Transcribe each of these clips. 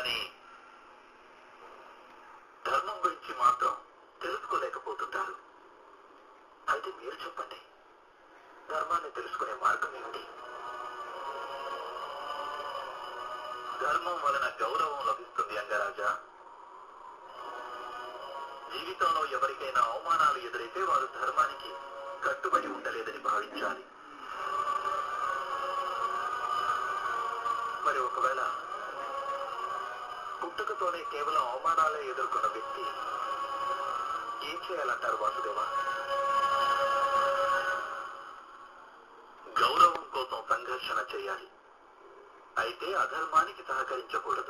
కానీ ధర్మం గురించి మాత్రం తెలుసుకోలేకపోతుంటారు అయితే మీరు చెప్పండి ధర్మాన్ని తెలుసుకునే మార్గం ఏమిటి ధర్మం వలన గౌరవం లభిస్తుంది అంగరాజా జీవితంలో ఎవరికైనా అవమానాలు ఎదురైతే వారు ధర్మానికి కట్టుబడి ఉండలేదని భావించాలి మరి ఒకవేళ పుట్టుకతోనే కేవలం అవమానాలే ఎదుర్కొన్న వ్యక్తి ఏం చేయాలంటారు వాసుదేవా గౌరవం కోసం సంఘర్షణ చేయాలి అయితే అధర్మానికి సహకరించకూడదు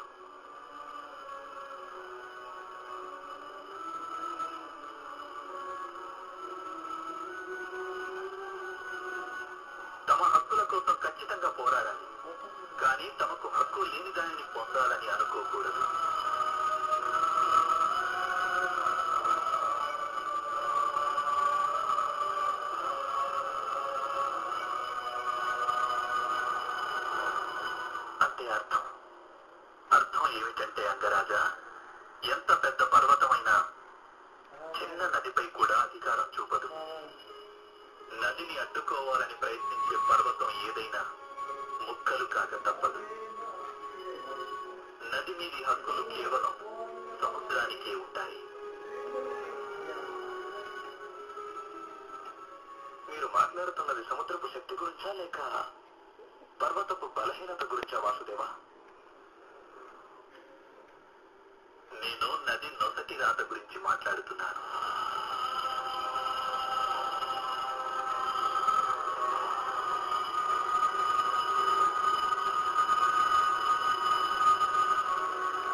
తమ హక్కుల కోసం ఖచ్చితంగా పోరాడాలి కానీ తమకు హక్కు లేని దానిని పొందాలని అనుకోకూడదు అంటే అర్థం అర్థం ఏమిటంటే అంగరాజా ఎంత పెద్ద పర్వతమైనా చిన్న నదిపై కూడా అధికారం చూపదు నదిని అడ్డుకోవాలని ప్రయత్నించే పర్వతం ఏదైనా ముక్కలు కాక తప్పదు నది మీది హక్కులు కేవలం సముద్రానికే ఉంటాయి మీరు మాట్లాడుతున్నది సముద్రపు శక్తి గురించా లేక పర్వతపు బలహీనత గురించా వాసుదేవా నేను నది నొసటి రాత గురించి మాట్లాడుతున్నాను